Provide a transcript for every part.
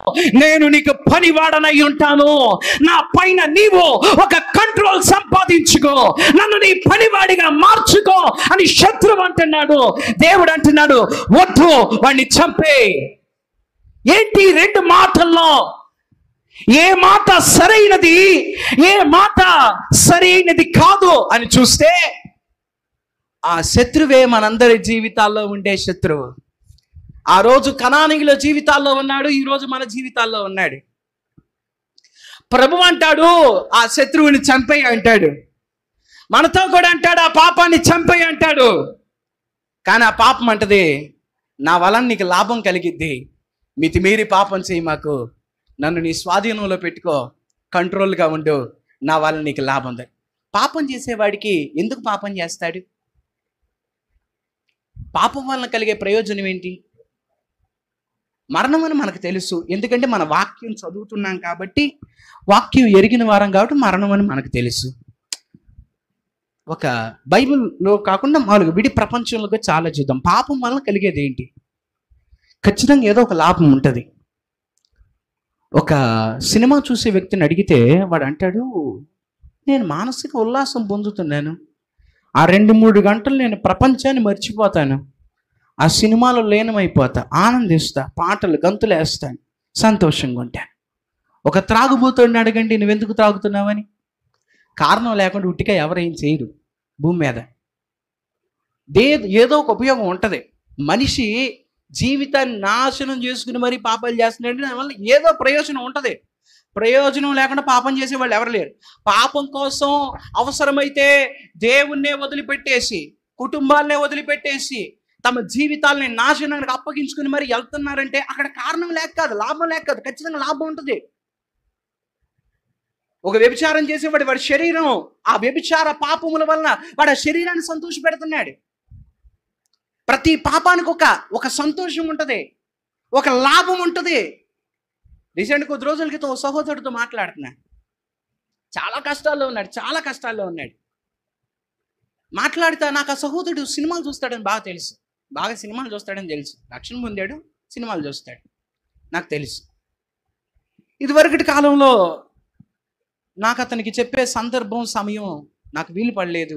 నేను నీకు పనివాడనై ఉంటాను నా పైన నీవు ఒక కంట్రోల్ సంపాదించుకో నన్ను నీ పనివాడిగా మార్చుకో అని శత్రువు అంటున్నాడు దేవుడు అంటున్నాడు వద్దు వాడిని చంపే ఏంటి ఈ రెండు మాటల్లో ఏ మాట సరైనది ఏ మాట సరైనది కాదు అని చూస్తే ఆ శత్రువే మనందరి జీవితాల్లో ఉండే శత్రువు ఆ రోజు కణానిగిలో జీవితాల్లో ఉన్నాడు ఈ రోజు మన జీవితాల్లో ఉన్నాడు ప్రభు అంటాడు ఆ శత్రువుని చంపేయి అంటాడు మనతో కూడా అంటాడు ఆ పాపాన్ని చంపేయి అంటాడు కానీ ఆ పాపం అంటది నా వలన నీకు లాభం కలిగిద్ది మితిమీరి పాపం చేయి మాకు నన్ను నీ స్వాధీనంలో పెట్టుకో కంట్రోల్గా ఉండు నా వల్ల నీకు లాభం ఉంది పాపం చేసేవాడికి ఎందుకు పాపం చేస్తాడు పాపం వలన కలిగే ప్రయోజనం ఏంటి మరణం అని మనకు తెలుసు ఎందుకంటే మన వాక్యం చదువుతున్నాం కాబట్టి వాక్యం ఎరిగిన వారం కాబట్టి మరణం అని మనకు తెలుసు ఒక బైబిల్లో కాకుండా మామూలుగా విడి ప్రపంచంలో కూడా చాలా చూద్దాం పాపం వలన కలిగేది ఏంటి ఖచ్చితంగా ఏదో ఒక లాభం ఉంటుంది ఒక సినిమా చూసే వ్యక్తిని అడిగితే వాడు అంటాడు నేను మానసిక ఉల్లాసం పొందుతున్నాను ఆ రెండు మూడు గంటలు నేను ప్రపంచాన్ని మర్చిపోతాను ఆ సినిమాలో లీనమైపోతా ఆనందిస్తా పాటలు గంతులు వేస్తాను సంతోషంగా ఉంటాను ఒక త్రాగుబోతుడిని అడగండి నువ్వెందుకు త్రాగుతున్నావని కారణం లేకుండా ఉట్టిగా ఎవరేం చేయరు భూమి మీద దే ఏదో ఒక ఉపయోగం ఉంటుంది మనిషి జీవితాన్ని నాశనం చేసుకుని మరీ పాపాలు చేస్తున్నాడు దానివల్ల ఏదో ప్రయోజనం ఉంటుంది ప్రయోజనం లేకుండా పాపం చేసే వాళ్ళు ఎవరు లేరు పాపం కోసం అవసరమైతే దేవుణ్ణే వదిలిపెట్టేసి కుటుంబాలనే వదిలిపెట్టేసి తమ జీవితాలని నాశనానికి అప్పగించుకుని మరి వెళ్తున్నారంటే అక్కడ కారణం లేక కాదు లాభం లేక కాదు ఖచ్చితంగా లాభం ఉంటుంది ఒక వ్యభిచారం చేసేవాడు వాడి శరీరం ఆ వ్యభిచార పాపముల వలన వాడు ఆ శరీరాన్ని సంతోష పెడుతున్నాడు ప్రతి పాపానికి ఒక ఒక సంతోషం ఉంటుంది ఒక లాభం ఉంటుంది రీసెంట్ కొద్ది రోజుల క్రితం ఓ సహోదరుడితో మాట్లాడుతున్నా చాలా కష్టాల్లో ఉన్నాడు చాలా కష్టాల్లో ఉన్నాడు మాట్లాడితే నాకు ఆ సహోదరుడు సినిమాలు చూస్తాడని బాగా తెలుసు బాగా సినిమాలు చూస్తాడని తెలుసు రక్షణ పొందాడు సినిమాలు చూస్తాడు నాకు తెలుసు ఇదివరకటి కాలంలో నాకు అతనికి చెప్పే సందర్భం సమయం నాకు వీలు పడలేదు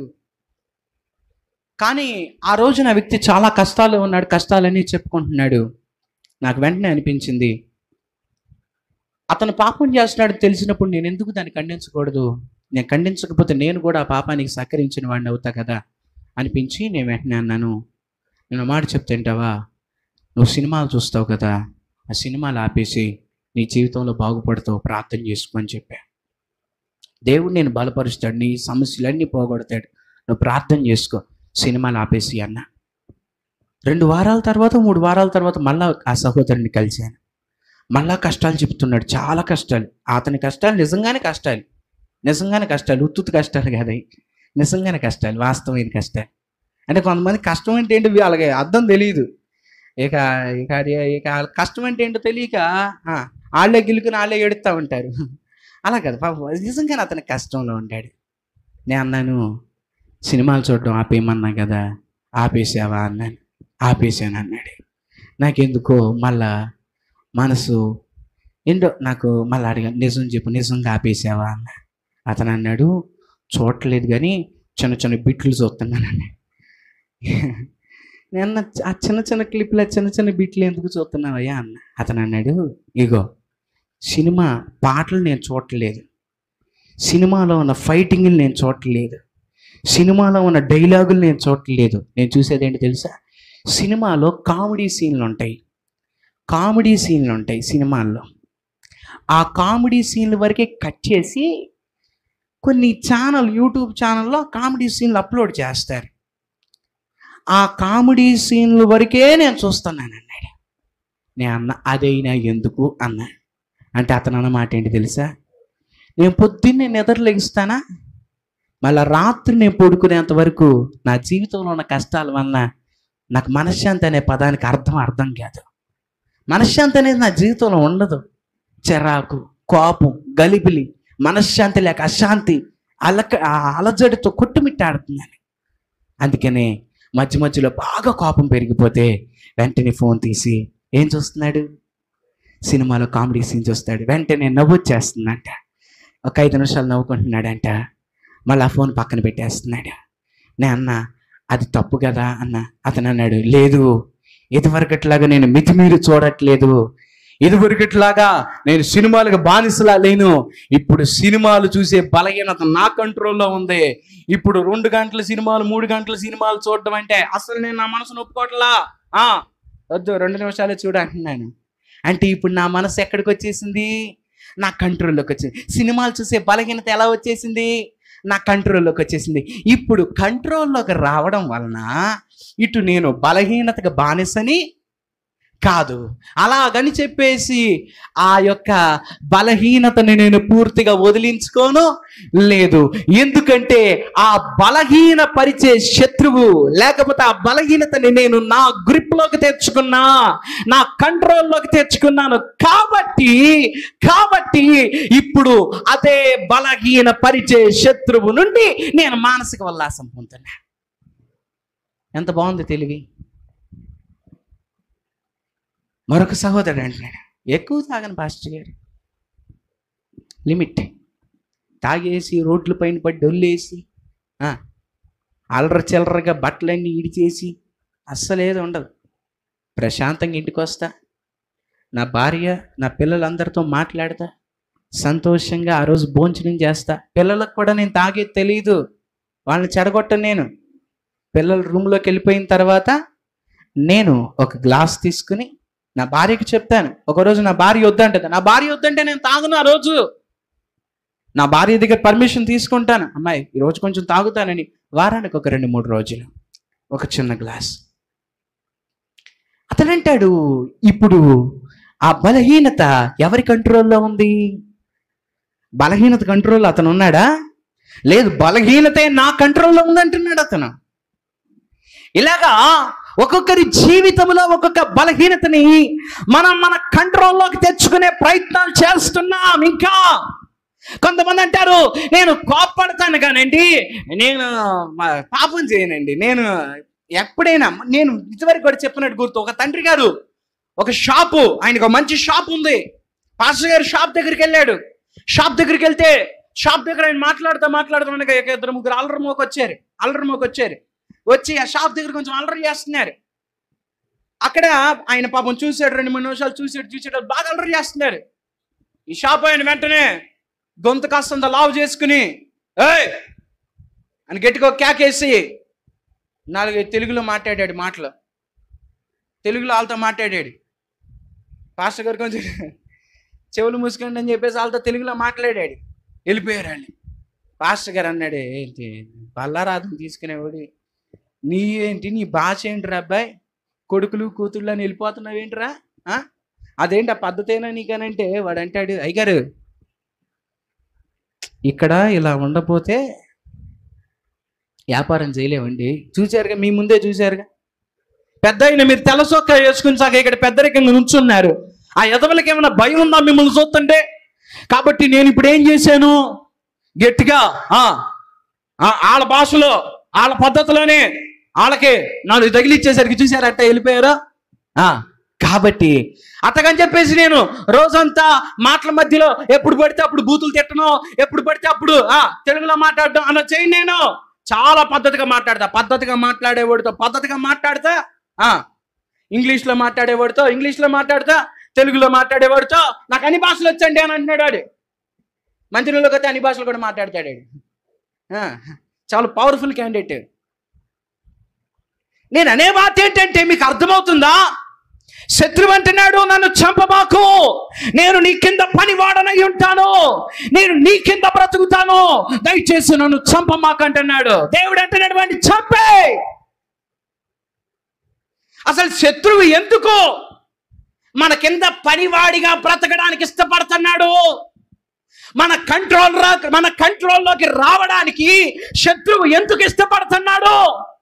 కానీ ఆ రోజు నా వ్యక్తి చాలా కష్టాల్లో ఉన్నాడు కష్టాలని చెప్పుకుంటున్నాడు నాకు వెంటనే అనిపించింది అతను పాపం చేస్తున్నాడు తెలిసినప్పుడు నేను ఎందుకు దాన్ని ఖండించకూడదు నేను ఖండించకపోతే నేను కూడా ఆ పాపానికి సహకరించిన వాడిని అవుతా కదా అనిపించి నేను వెంటనే అన్నాను నేను ఒక మాట చెప్తుంటావా నువ్వు సినిమాలు చూస్తావు కదా ఆ సినిమాలు ఆపేసి నీ జీవితంలో బాగుపడతావు ప్రార్థన చేసుకోమని చెప్పా దేవుడు నేను బలపరుస్తాడు నీ సమస్యలన్నీ పోగొడతాడు నువ్వు ప్రార్థన చేసుకో సినిమాలు ఆపేసి అన్న రెండు వారాల తర్వాత మూడు వారాల తర్వాత మళ్ళా ఆ సహోదరుని కలిశాను మళ్ళా కష్టాలు చెప్తున్నాడు చాలా కష్టాలు అతని కష్టాలు నిజంగానే కష్టాలు నిజంగానే కష్టాలు ఉత్తుతు కష్టాలు కాదు నిజంగానే కష్టాలు వాస్తవమైన కష్టాలు అంటే కొంతమంది కష్టం అంటే ఏంటి వాళ్ళకి అర్థం తెలియదు ఇక ఇక అది ఇక వాళ్ళ కష్టం అంటే ఏంటో తెలియక ఆ, వాళ్ళే గిలుకుని వాళ్ళే ఎడుతూ ఉంటారు అలా కదా పాపం నిజంగానే అతని కష్టంలో ఉంటాడు నేను అన్నాను సినిమాలు చూడడం ఆపేయమన్నా కదా ఆపేసావా అన్నాను ఆపేసాను అన్నాడు నాకెందుకో మళ్ళా మనసు ఏంటో నాకు మళ్ళీ అడిగా నిజం చెప్పు నిజంగా ఆపేసావా అన్న అతను అన్నాడు చూడట్లేదు కానీ చిన్న చిన్న బిట్లు చూస్తున్నాను అన్నాడు నేను అన్న, ఆ చిన్న చిన్న క్లిప్ల చిన్న చిన్న బిట్లు ఎందుకు చూస్తున్నావయ్యా అన్న అతను అన్నాడు ఇగో సినిమా పాటలు నేను చూడట్లేదు సినిమాలో ఉన్న ఫైటింగ్లు నేను చూడట్లేదు సినిమాలో ఉన్న డైలాగులు నేను చూడట్లేదు నేను చూసేది ఏంటి తెలుసా సినిమాలో కామెడీ సీన్లు ఉంటాయి కామెడీ సీన్లు ఉంటాయి సినిమాల్లో ఆ కామెడీ సీన్ల వరకే కట్ చేసి కొన్ని ఛానల్ యూట్యూబ్ ఛానల్లో కామెడీ సీన్లు అప్లోడ్ చేస్తారు ఆ కామెడీ సీన్ల వరకే నేను చూస్తున్నాను అన్నాడు నేను అన్న అదైనా ఎందుకు అన్నా అంటే అతను అన్న మాట ఏంటి తెలుసా నేను పొద్దున్నే నిద్ర లెగిస్తానా మళ్ళీ రాత్రి నేను పడుకునేంత వరకు నా జీవితంలో ఉన్న కష్టాల వలన నాకు మనశ్శాంతి అనే పదానికి అర్థం అర్థం కాదు మనశ్శాంతి అనేది నా జీవితంలో ఉండదు చిరాకు కోపం గలిబిలి మనశ్శాంతి లేక అశాంతి అలక ఆ అలజడితో కొట్టుమిట్టాడుతుందని అందుకనే మధ్య మధ్యలో బాగా కోపం పెరిగిపోతే వెంటనే ఫోన్ తీసి ఏం చూస్తున్నాడు సినిమాలో కామెడీ సీన్స్ వస్తాడు వెంటనే నవ్వొచ్చేస్తుందంట ఒక ఐదు నిమిషాలు నవ్వుకుంటున్నాడంట మళ్ళీ ఆ ఫోన్ పక్కన పెట్టేస్తున్నాడు నే అన్న అది తప్పు కదా అన్న అతను అన్నాడు లేదు ఇదివరకట్లాగా నేను మితిమీరి చూడట్లేదు ఇదివరకట్లాగా నేను సినిమాలకు బానిసలా లేను ఇప్పుడు సినిమాలు చూసే బలహీనత నా కంట్రోల్లో ఉంది ఇప్పుడు రెండు గంటల సినిమాలు మూడు గంటల సినిమాలు చూడడం అంటే అసలు నేను నా మనసును ఒప్పుకోవట్లా ఆ, వద్దు రెండు నిమిషాలు చూడు అంటున్నాను అంటే ఇప్పుడు నా మనసు ఎక్కడికి వచ్చేసింది నా కంట్రోల్లోకి వచ్చింది సినిమాలు చూసే బలహీనత ఎలా వచ్చేసింది నా కంట్రోల్లోకి వచ్చేసింది ఇప్పుడు కంట్రోల్లోకి రావడం వలన ఇటు నేను బలహీనతగా బానిసని కాదు అలాగని చెప్పేసి ఆ యొక్క బలహీనతని నేను పూర్తిగా వదిలించుకోను లేదు ఎందుకంటే ఆ బలహీన పరిచే శత్రువు లేకపోతే ఆ బలహీనతని నేను నా గ్రిప్లోకి తెచ్చుకున్నా నా కంట్రోల్లోకి తెచ్చుకున్నాను కాబట్టి కాబట్టి ఇప్పుడు అదే బలహీన పరిచే శత్రువు నుండి నేను మానసిక ఉల్లాసం పొందుతున్నా ఎంత బాగుంది తెలివి మరొక సహోదరుడు అంటున్నాడు ఎక్కువ తాగను పాస్టర్ గారు లిమిట్ తాగేసి రోడ్ల పైన పడి డొల్లేసి ఆ, అల్లర చిల్లరగా బట్టలన్నీ ఇడిచేసి అస్సలేది ఉండదు ప్రశాంతంగా ఇంటికి వస్తా నా భార్య నా పిల్లలందరితో మాట్లాడతా సంతోషంగా ఆ రోజు భోంచనం చేస్తా పిల్లలకు కూడా నేను తాగేది తెలియదు వాళ్ళని చెడగొట్టను నేను పిల్లలు రూమ్లోకి వెళ్ళిపోయిన తర్వాత నేను ఒక గ్లాస్ తీసుకుని నా భార్యకి చెప్తాను ఒకరోజు నా భార్య వద్దంటది నా భార్య వద్దంటే నేను తాగును ఆ రోజు నా భార్య దగ్గర పర్మిషన్ తీసుకుంటాను అమ్మాయి ఈ రోజు కొంచెం తాగుతానని వారానికి ఒక రెండు మూడు రోజులు ఒక చిన్న గ్లాస్ అతడంటాడు ఇప్పుడు ఆ బలహీనత ఎవరి కంట్రోల్లో ఉంది బలహీనత కంట్రోల్లో అతను ఉన్నాడా లేదు బలహీనతే నా కంట్రోల్లో ఉందంటున్నాడు అతను ఇలాగా ఒక్కొక్కరి జీవితంలో ఒక్కొక్క బలహీనతని మనం మన కంట్రోల్లోకి తెచ్చుకునే ప్రయత్నాలు చేస్తున్నాం ఇంకా కొంతమంది అంటారు నేను కోప్పడతాను కానండి నేను మ- పాపం చేయనండి నేను ఎప్పుడైనా నేను ఇదివరకు కూడా చెప్పినట్టు గుర్తు ఒక తండ్రి గారు ఒక షాపు ఆయనకు ఒక మంచి షాప్ ఉంది పాస్టర్ గారు షాప్ దగ్గరికి వెళ్ళాడు షాప్ దగ్గరికి వెళ్తే షాప్ దగ్గర ఆయన మాట్లాడుతూ మాట్లాడుతూ ఉండగా ఒక ఇద్దరు ముగ్గురు అల్లరి మోకి వచ్చారు అల్లరి మోకి వచ్చారు వచ్చి ఆ షాప్ దగ్గర కొంచెం అల్లరి చేస్తున్నారు అక్కడ ఆయన పాపం చూశాడు రెండు మూడు నిమిషాలు చూసాడు చూసాడు బాగా అల్లరి చేస్తున్నారు ఈ షాప్ ఆయన వెంటనే గొంతు కాస్తంత లావు చేసుకుని ఏయ్ అని గట్టిగా ఒక కేకేసి నాలుగు తెలుగులో మాట్లాడాడు మాటలు తెలుగులో వాళ్ళతో మాట్లాడాడు పాస్టర్ గారు కొంచెం చెవులు మూసుకోండి అని చెప్పేసి వాళ్ళతో తెలుగులో మాట్లాడాడు వెళ్ళిపోయారు వాళ్ళు పాస్టర్ గారు అన్నాడు ఏంటి బల్లారాధన తీసుకునేవాడు నీ ఏంటి నీ భాష ఏంటిరా అబ్బాయి కొడుకులు కూతుళ్ళు అని వెళ్ళిపోతున్నావు ఏంటిరా ఆ? అదేంటి ఆ పద్ధతేనా నీకనంటే వాడు అంటాడు అయ్యగారు ఇక్కడ ఇలా ఉండపోతే వ్యాపారం చేయలేమండి చూశారుగా మీ ముందే చూశారుగా పెద్ద అయిన మీరు తెల్ల సొక్క వేసుకుని సాక ఇక్కడ పెద్దరికంగా నుంచున్నారు ఆ ఎదవలకి ఏమైనా భయం ఉందా మిమ్మల్ని చూస్తుంటే కాబట్టి నేను ఇప్పుడు ఏం చేశాను గట్టిగా ఆ ఆ, వాళ్ళ భాషలో వాళ్ళ పద్ధతిలోనే వాళ్ళకి నాలుగు తగిలిచ్చేసరికి చూసారట వెళ్ళిపోయారా ఆ, కాబట్టి అతగని చెప్పేసి నేను రోజంతా మాటల మధ్యలో ఎప్పుడు పడితే అప్పుడు బూతులు తిట్టను ఎప్పుడు పడితే అప్పుడు ఆ తెలుగులో మాట్లాడడం అలా చేయి నేను చాలా పద్ధతిగా మాట్లాడతా పద్ధతిగా మాట్లాడేవాడితో పద్ధతిగా మాట్లాడతా ఆ ఇంగ్లీష్లో మాట్లాడేవాడితో ఇంగ్లీష్లో మాట్లాడతా తెలుగులో మాట్లాడేవాడితో నాకు అన్ని భాషలు వచ్చండి అని అంటున్నాడు వాడు మంత్రిలోకి అయితే అన్ని భాషలు కూడా మాట్లాడతాడు వాడు. ఆ, చాలా పవర్ఫుల్ క్యాండిడేట్ నేను అనే మాట ఏంటంటే మీకు అర్థమవుతుందా శత్రువు అంటున్నాడు నన్ను చంపబాకు నేను నీ కింద పని వాడనై ఉంటాను నేను నీ కింద బ్రతుకుతాను దయచేసి నన్ను చంపమాకు అంటున్నాడు దేవుడు అంటున్నాడు వాడిని చంపే అసలు శత్రువు ఎందుకు మన కింద పనివాడిగా బ్రతకడానికి ఇష్టపడుతున్నాడు మన కంట్రోల్ రా మన కంట్రోల్లోకి రావడానికి శత్రువు ఎందుకు ఇష్టపడుతున్నాడు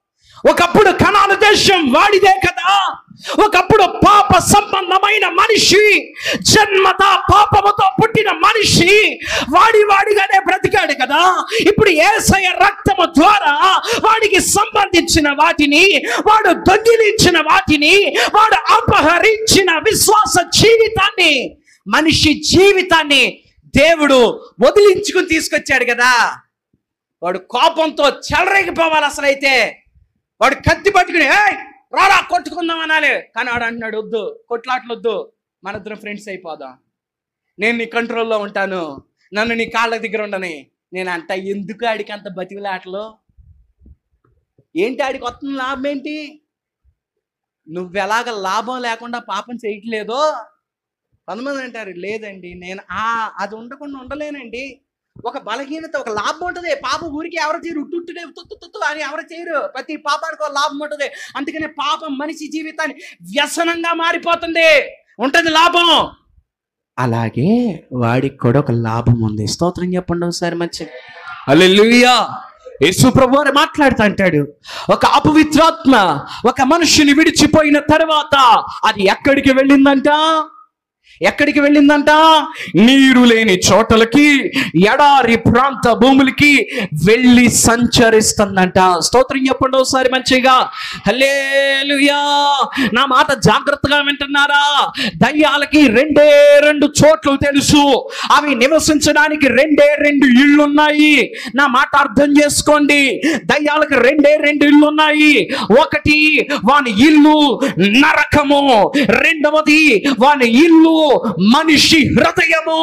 ఒకప్పుడు కనాను దేశం వాడిదే కదా ఒకప్పుడు పాప సంబంధమైన మనిషి జన్మత పాపముతో పుట్టిన మనిషి వాడి వాడిగానే బ్రతికాడు కదా ఇప్పుడు ఏసయ రక్తము ద్వారా వాడికి సంబంధించిన వాటిని వాడు దొంగిలించిన వాటిని వాడు అపహరించిన విశ్వాస జీవితాన్ని మనిషి జీవితాన్ని దేవుడు వదిలించుకుని తీసుకొచ్చాడు కదా వాడు కోపంతో చెలరేగిపోవాలి అసలైతే వాడు కత్తి పట్టుకుని "ఏయ్, రారా కొట్టుకుందాం అనాలి కానీ వాడు అంటున్నాడు వద్దు కొట్లాట్లు వద్దు మన ఇద్దరం ఫ్రెండ్స్ అయిపోదాం నేను నీ కంట్రోల్లో ఉంటాను నన్ను నీ కాళ్ళ దగ్గర ఉండని నేను అంట ఎందుకు ఆడికి అంత బతికిలాటలు ఏంటి ఆడికి వస్తున్న లాభం ఏంటి నువ్వెలాగ లాభం లేకుండా పాపం చేయట్లేదో కొంతమంది అంటారు లేదండి నేను ఆ అది ఉండకుండా ఉండలేనండి ఒక బలహీనత ఒక లాభం ఉంటుంది పాప ఊరికి ఎవరు చేయరు ఉట్టుట్టునే తుత్తు తుత్తు అని ఎవరు చేయరు ప్రతి పాపానికి ఒక లాభం ఉంటుంది అందుకనే పాపం మనిషి జీవితాన్ని వ్యసనంగా మారిపోతుంది ఉంటుంది లాభం అలాగే వాడికి కూడా ఒక లాభం ఉంది స్తోత్రం చెప్పండి ఒకసారి మంచి అల్లెలుయా యేసు ప్రభు వారు మాట్లాడుతూ అంటాడు ఒక అపవిత్రాత్మ ఒక మనుషుని విడిచిపోయిన తర్వాత అది ఎక్కడికి వెళ్ళిందంట ఎక్కడికి వెళ్ళిందంట నీరు లేని చోటలకి ఎడారి ప్రాంత భూములకి వెళ్ళి సంచరిస్తుందంట స్తోత్రం చెప్పండి ఒకసారి మంచిగా హల్లేలుయా నా మాట జాగ్రత్తగా వింటున్నారా దయ్యాలకి రెండే రెండు చోట్లు తెలుసు అవి నివసించడానికి రెండే రెండు ఇళ్ళు ఉన్నాయి నా మాట అర్థం చేసుకోండి దయ్యాలకు రెండే రెండు ఇళ్ళు ఉన్నాయి ఒకటి వాని ఇల్లు నరకము రెండవది వాని ఇల్లు మనిషి హృదయము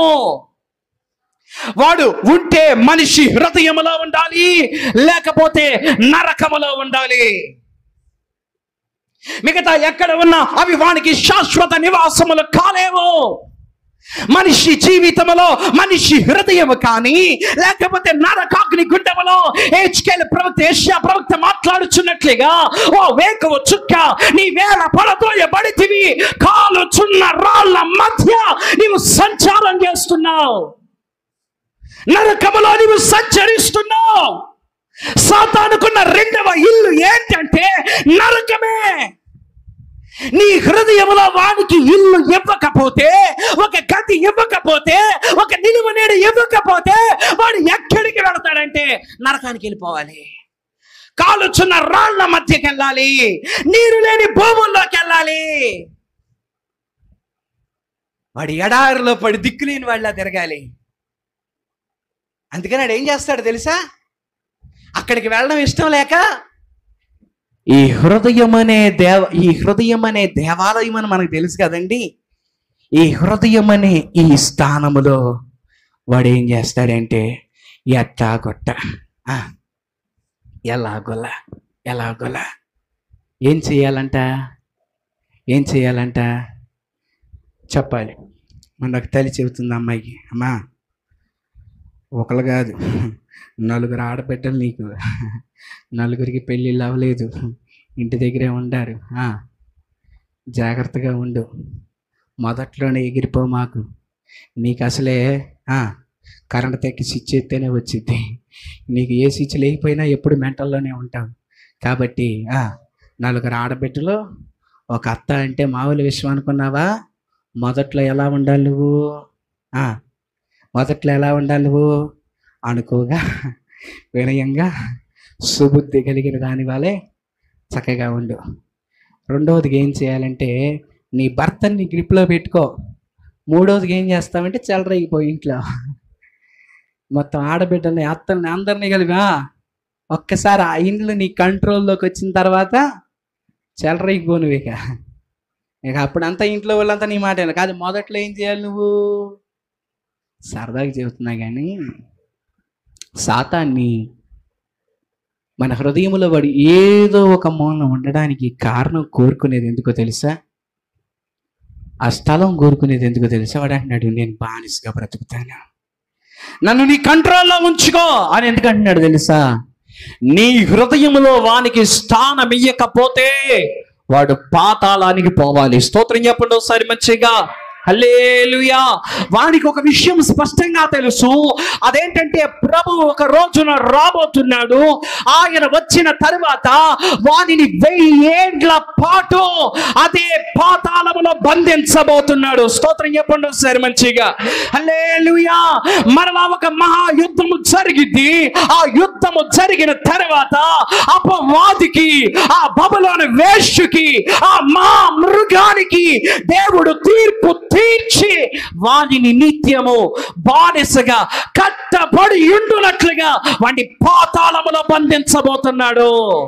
వాడు ఉంటే మనిషి హృదయములో ఉండాలి లేకపోతే నరకములో ఉండాలి మిగతా ఎక్కడ ఉన్నా అవి వానికి శాశ్వత నివాసములు కాలేవు మనిషి జీవితంలో మనిషి హృదయం కానీ లేకపోతే నరకాగ్ని గుండెములో హెచ్కేల ప్రవక్త ఏషియా ప్రవక్త మాట్లాడుచున్నట్లుగా ఓ వేకవ చుక్క నీ వేళ పడదోయబడితివి కాలుచున్న రాళ్ళ మధ్య నీవు సంచారం చేస్తున్నావు నరకములో నీవు సంచరిస్తున్నావు సాతానుకున్న రెండవ ఇల్లు ఏంటంటే నరకమే నీ హృదయంలో వానికి ఇల్లు ఇవ్వకపోతే ఒక గది ఇవ్వకపోతే ఒక నిలువ నీడ ఇవ్వకపోతే వాడు ఎక్కడికి వెళతాడంటే నరకానికి వెళ్ళిపోవాలి కాలుచున్న రాళ్ల మధ్యకి వెళ్ళాలి నీరు లేని భూముల్లోకి వెళ్ళాలి వాడి ఎడారిలో పడి దిక్కులేని వాళ్ళ తిరగాలి అందుకని వాడు ఏం చేస్తాడు తెలుసా అక్కడికి వెళ్ళడం ఇష్టం లేక ఈ హృదయం అనే దేవ ఈ హృదయం అనే దేవాలయం అని మనకు తెలుసు కదండి ఈ హృదయం అనే ఈ స్థానములో వాడు ఏం చేస్తాడంటే ఎట్టా కొట్ట ఆ, ఎలాగోల ఎలాగోల ఏం చేయాలంట ఏం చేయాలంట చెప్పాలి మనకు తల్లి చెబుతుంది అమ్మాయికి అమ్మా ఒకళ్ళు కాదు నలుగురు ఆడబిడ్డలు నీకు నలుగురికి పెళ్ళిళ్ళు అవ్వలేదు ఇంటి దగ్గరే ఉండారు ఆ, జాగ్రత్తగా ఉండు మొదట్లోనే ఎగిరిపో మాకు నీకు అసలే ఆ, కరెంట్ తెక్కి స్విచ్ ఎత్తేనే వచ్చింది నీకు ఏ స్విచ్ లేకపోయినా ఎప్పుడు మెంటల్లోనే ఉంటావు కాబట్టి ఆ, నలుగురు ఆడబిడ్డలు ఒక అత్త అంటే మామూలు విషయం అనుకున్నావా మొదట్లో ఎలా ఉండాలి నువ్వు ఆ, మొదట్లో ఎలా ఉండాలి నువ్వు అనుకోగా వినయంగా సుబుద్ధి కలిగిన దాని వలె చక్కగా ఉండు రెండవదిగా ఏం చేయాలంటే నీ భర్తని నీ గ్రిప్లో పెట్టుకో మూడవదిగా ఏం చేస్తావంటే చెలరేగిపోయి ఇంట్లో మొత్తం ఆడబిడ్డల్ని అత్తల్ని అందరినీ కలిపా ఒక్కసారి ఆ ఇండ్లు నీ కంట్రోల్లోకి వచ్చిన తర్వాత చెలరేగిపోను ఇక ఇక అప్పుడంతా ఇంట్లో వాళ్ళంతా నీ మాట వినరు. కాదు మొదట్లో ఏం చేయాలి నువ్వు సరదాగా చెబుతున్నా కానీ సాతాన్ని మన హృదయంలో వాడు ఏదో ఒక మూలన ఉండడానికి కారణం కోరుకునేది ఎందుకో తెలుసా ఆ స్థలం కోరుకునేది ఎందుకో తెలుసా వాడు అంటున్నాడు నేను బానిసగా బ్రతుకుతాను నన్ను నీ కంట్రోల్లో ఉంచుకో అని ఎందుకు అంటున్నాడు తెలుసా నీ హృదయంలో వానికి స్థానం ఇయ్యకపోతే వాడు పాతాళానికి పోవాలి స్తోత్రం చెప్పండి ఒకసారి మంచిగా హల్లేలుయా వానికి ఒక విషయం స్పష్టంగా తెలుసు అదేంటంటే ప్రభు ఒక రోజున రాబోతున్నాడు ఆయన వచ్చిన తరువాత వానిని వెయ్యి ఏండ్ల పాటు అదే పాతాళములో బంధించబోతున్నాడు స్తోత్రం చెప్పండి ఒకసారి మంచిగా హల్లేలుయా మరలా ఒక మహాయుద్ధము జరిగింది ఆ యుద్ధము జరిగిన తర్వాత అపవాదికి ఆ బబులోని వేష్యుకి ఆ మా మృగానికి దేవుడు తీర్పు తీర్చి వానిని నిత్యము బానిసగా కట్టబడి ఉండునట్లుగా వాడిని పాతాళములో బంధించబోతున్నాడు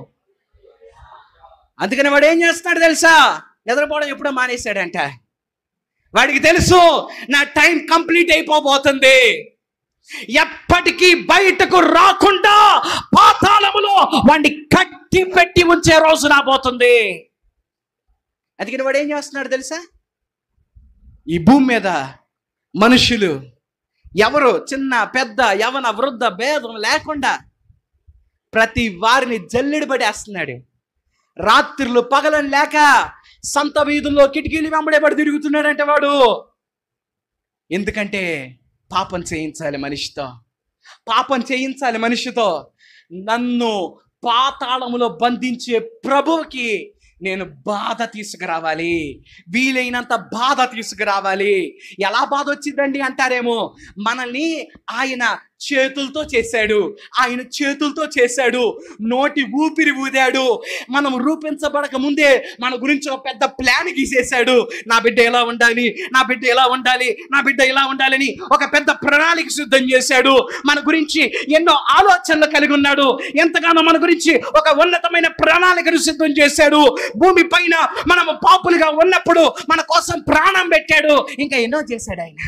అందుకని వాడు ఏం చేస్తున్నాడు తెలుసా నిద్రపోవడం ఎప్పుడో మానేశాడంట వాడికి తెలుసు నా టైం కంప్లీట్ అయిపోబోతుంది ఎప్పటికీ బయటకు రాకుండా పాతాళములో వాడిని కట్టి పెట్టి ఉంచే రోజు రాబోతుంది అందుకని వాడు ఏం చేస్తున్నాడు తెలుసా ఈ భూమి మీద మనుషులు ఎవరు చిన్న పెద్ద యవన వృద్ధ భేదం లేకుండా ప్రతి వారిని జల్లెడి పడేస్తున్నాడు రాత్రులు పగలని లేక సంత వీధుల్లో కిటికీలు వెంబడే పడి తిరుగుతున్నాడంటే వాడు ఎందుకంటే పాపం చేయించాలి మనిషితో పాపం చేయించాలి మనిషితో నన్ను పాతాళములో బంధించే ప్రభువుకి నేను బాధ తీసుకురావాలి వీలైనంత బాధ తీసుకురావాలి ఎలా బాధ వచ్చిందండి అంటారేమో మనల్ని ఆయన చేతులతో చేశాడు ఆయన చేతులతో చేశాడు నోటి ఊపిరి ఊదాడు మనం రూపించబడక ముందే మన గురించి ఒక పెద్ద ప్లాన్ గీసేశాడు నా బిడ్డ ఎలా ఉండాలి నా బిడ్డ ఎలా ఉండాలి నా బిడ్డ ఎలా ఉండాలని ఒక పెద్ద ప్రణాళిక సిద్ధం చేశాడు మన గురించి ఎన్నో ఆలోచనలు కలిగి ఉన్నాడు ఎంతగానో మన గురించి ఒక ఉన్నతమైన ప్రణాళికను సిద్ధం చేశాడు భూమి పైన మనము పాపులుగా ఉన్నప్పుడు మన కోసం ప్రాణం పెట్టాడు ఇంకా ఎన్నో చేశాడు ఆయన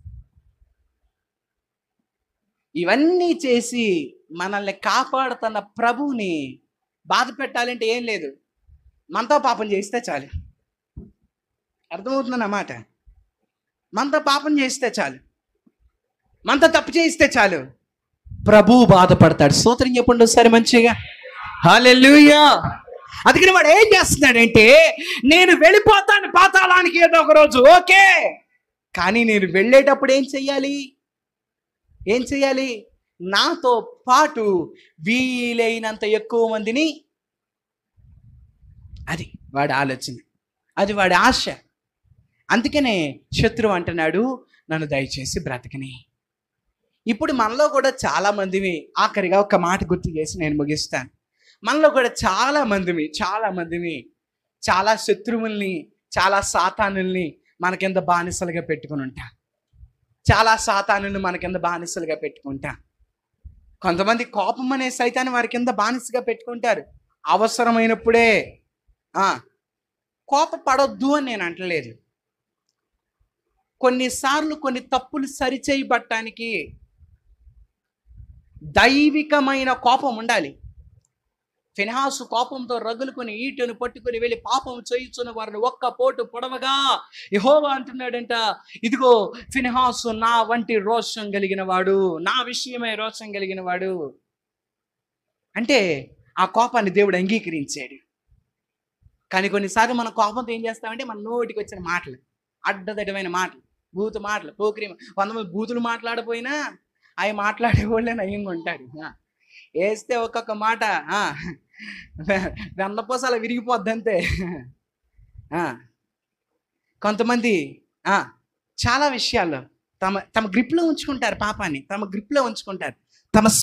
ఇవన్నీ చేసి మనల్ని కాపాడుతున్న ప్రభువుని బాధ పెట్టాలంటే ఏం లేదు మనతో పాపం చేస్తే చాలు అర్థమవుతుందన్న మాట మనతో పాపం చేస్తే చాలు మనతో తప్పు చేయిస్తే చాలు ప్రభు బాధపడతాడు సూత్రం చెప్పండి ఒకసారి మంచిగా హాలెల్లుయా అందుకని వాడు ఏం చేస్తున్నాడంటే నేను వెళ్ళిపోతాను పాతాళానికి ఏదో ఒక రోజు ఓకే కానీ నేను వెళ్ళేటప్పుడు ఏం చెయ్యాలి ఏం చెయ్యాలి నాతో పాటు వీలైనంత ఎక్కువ మందిని అది వాడి ఆలోచన అది వాడి ఆశ అందుకనే శత్రువు అంటున్నాడు నన్ను దయచేసి బ్రతకని ఇప్పుడు మనలో కూడా చాలా మందివి ఆఖరిగా ఒక మాట గుర్తు చేసి నేను ముగిస్తాను మనలో కూడా చాలా మందిమి చాలా మందిమి చాలా శత్రువుల్ని చాలా సాతానుల్ని మన కింద బానిసలుగా పెట్టుకుని ఉంటాం చాలా సాతానుల్ని మన కింద బానిసలుగా పెట్టుకుంటాం కొంతమంది కోపం అనే సైతాన్ని వారి కింద బానిసగా పెట్టుకుంటారు అవసరమైనప్పుడే ఆ, కోపపడొద్దు అని నేను అంటలేదు కొన్నిసార్లు కొన్ని తప్పులు సరిచేయబట్టడానికి దైవికమైన కోపం ఉండాలి ఫినహాసు కోపంతో రగులుకొని ఈటను పట్టుకొని వెళ్ళి పాపం చేయుచున్న వారిని ఒక్క పోటు పొడవగా యహోవా అంటున్నాడంట ఇదిగో ఫినహాసు నా వంటి రోషం కలిగిన వాడు నా విషయమై రోషం కలిగిన వాడు అంటే ఆ కోపాన్ని దేవుడు అంగీకరించాడు కానీ కొన్నిసార్లు మన కోపంతో ఏం చేస్తామంటే మన నోటికి వచ్చిన మాటలు అడ్డదడమైన మాటలు బూతు మాటలు పోకిరి కొంతమంది బూతులు మాట్లాడపోయినా అవి మాట్లాడే వాళ్ళే నయంగా ఉంటారు ఆ. వేస్తే ఒక్కొక్క మాట ఆ, వెన్నపూస అలా విరిగిపోద్ది అంతే ఆ. కొంతమంది ఆ, చాలా విషయాల్లో తమ తమ గ్రిప్లో ఉంచుకుంటారు పాపాన్ని తమ గ్రిప్లో ఉంచుకుంటారు తమ